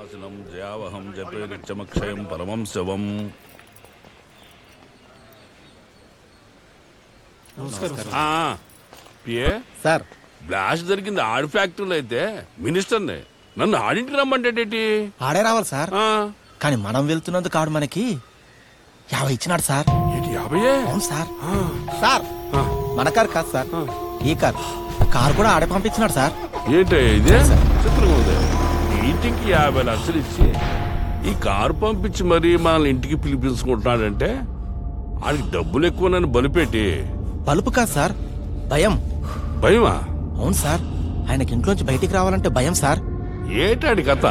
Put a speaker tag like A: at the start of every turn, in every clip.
A: నాశనం జయావహం జపే నిత్యమక్షయం పరమం శవం ఆ, పిఏ
B: సార్
A: బ్లాస్ట్ జరిగింది ఆడి ఫ్యాక్టరీలో అయితే మినిస్టర్ని నన్ను ఆడింటికి రమ్మంటేటి
B: ఆడే రావాలి సార్ కానీ మనం వెళ్తున్నందుకు ఆడు మనకి యాభై ఇచ్చినాడు సార్
A: యాభయే
B: అవును సార్ సార్ మన కార్ కాదు సార్ ఈ కార్ కార్ కూడా ఆడే పంపించినాడు సార్
A: ఏంటి ఇదే చిత్రంగా ఉంది ఇంటికి యాభై లక్షలు ఇచ్చి ఈ కారు పంపించి మరీ మనల్ని ఇంటికి పిలిపించుకుంటున్నాడంటే ఆడికి డబ్బులు ఎక్కువ నన్ను బలిపెట్టి
B: బలుపు కాదు సార్ భయం
A: భయమా
B: అవును సార్ ఆయనకి ఇంట్లోంచి బయటికి రావాలంటే భయం సార్
A: ఏటాడి కథ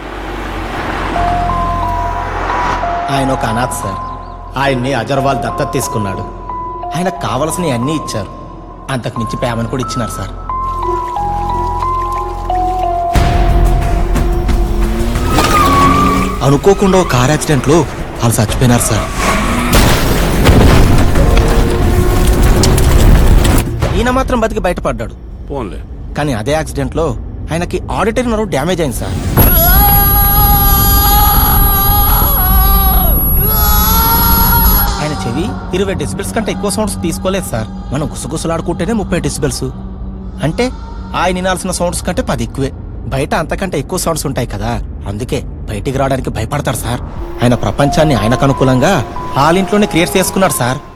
B: ఆయన ఒక అనాథ్ సార్ ఆయన్ని అజర్వాల్ దత్తత తీసుకున్నాడు ఆయనకు కావలసినవి అన్నీ ఇచ్చారు అంతకు మించి ప్రేమను కూడా ఇచ్చినారు సార్ అనుకోకుండా ఒక కార్ యాక్సిడెంట్ లో వాళ్ళు చచ్చిపోయినారు సార్ ఈయన మాత్రం బతికి బయటపడ్డాడు
A: పోన్లే
B: కానీ అదే యాక్సిడెంట్ లో ఆయనకి ఆడిటరీ నర్వ్ డ్యామేజ్ అయింది సార్ ఆయన చెవి ఇరవై డెసిబెల్స్ కంటే ఎక్కువ సౌండ్స్ తీసుకోలేదు సార్ మనం గుసగుసలాడుకుంటేనే ముప్పై డెసిబెల్స్ అంటే ఆయన వినాల్సిన సౌండ్స్ కంటే పది ఎక్కువే బయట అంతకంటే ఎక్కువ సౌండ్స్ ఉంటాయి కదా అందుకే బయటికి రావడానికి భయపడతారు సార్ ఆయన ప్రపంచాన్ని ఆయనకు అనుకూలంగా వాళ్ళ ఇంట్లోనే క్రియేట్ చేసుకున్నాడు సార్